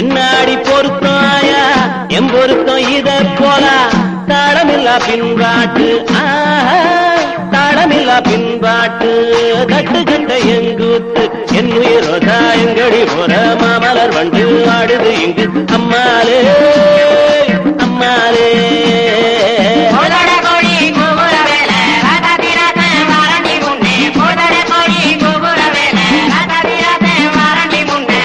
என்னாடி பொருத்தமாயா எம் பொருத்தம் இத போல தாளமில்லா பின்பாட்டு ஆஹா, தாளமில்லா பின்பாட்டு தட்டு கட்ட எங்கூத்து என் உயிரோதா எங்கடி போற மாமலர் வண்டு ஆடுது இங்கு அம்மாளே அம்மாளே போதட கோழி கூவுற வேலை ராதாதிராத வாரண்டி முன்னே போதட கோழி கூவுற வேலை ராதாதிராத வாரண்டி முன்னே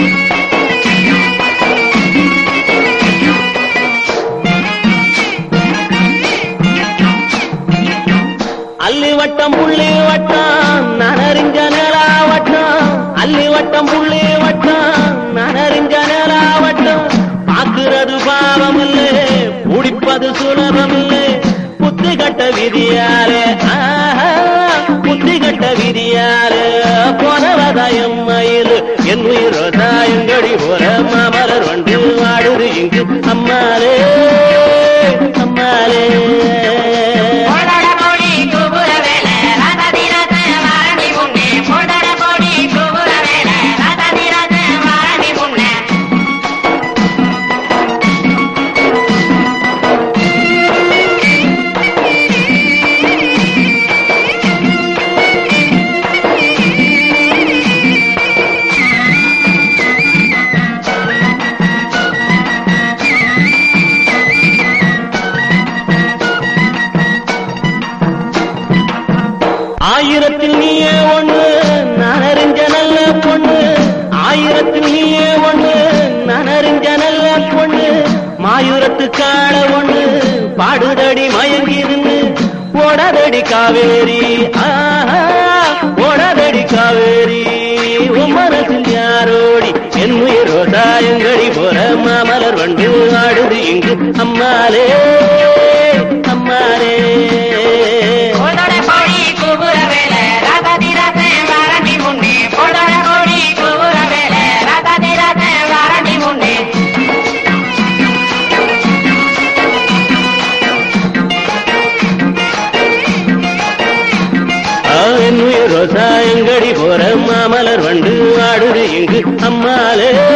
அல்லி வட்டம் புள்ளி வட்டம் நனறிஞ்ச நிலா வட்டம் அல்லி வட்டம் புள்ளி வட்டம் நனறிஞ்ச நிலா வட்டம் பாக்குறது பாவம் இல்லை பிடிப்பது சுலபம் இல்லை புத்தி கட்ட விதியாலே ஆஹா, புத்தி கட்ட விதியாலே போனவதாயம் மயில் என் உயிரோதா எங்கடி போற மாமலர் வண்டு வாடுது இங்கு அம்மாளே அம்மாளே போதட கோழி கூவுற வேலை ராதாதிராத வாரண்டி முன்னே போதட கோழி கூவுற வேலை ராதாதிராத வாரண்டி முன்னே ஆயிரத்தில் நீயே ஒண்ணு நான் அறிஞ்ச நல்ல பொண்ணு ஆயிரத்தில் நீயே ஒண்ணு நான் அறிஞ்ச நல்ல பொண்ணு மாயூரத்து காண ஒண்ணு பாடுதடி மயங்கிருந்து ஓடாதடி காவேரி ஆஹா ஓடாதடி காவேரி உன் மனசில் யாரோடி என் உயிர் ரோசாயங்கடி போற மாமலர் வண்டு ஆடுது இங்கு அம்மாளே அம்மாளே போதட கோழி கூவுற வேலை ராதாதிராத வாரண்டி முன்னே போதட கோழி கூவுற வேலை ராதாதிராத வாரண்டி முன்னே அவன் உயிர் ரோசாயங்கடி போற மாமலர் வண்டு ஆடுது இங்கு அம்மாளே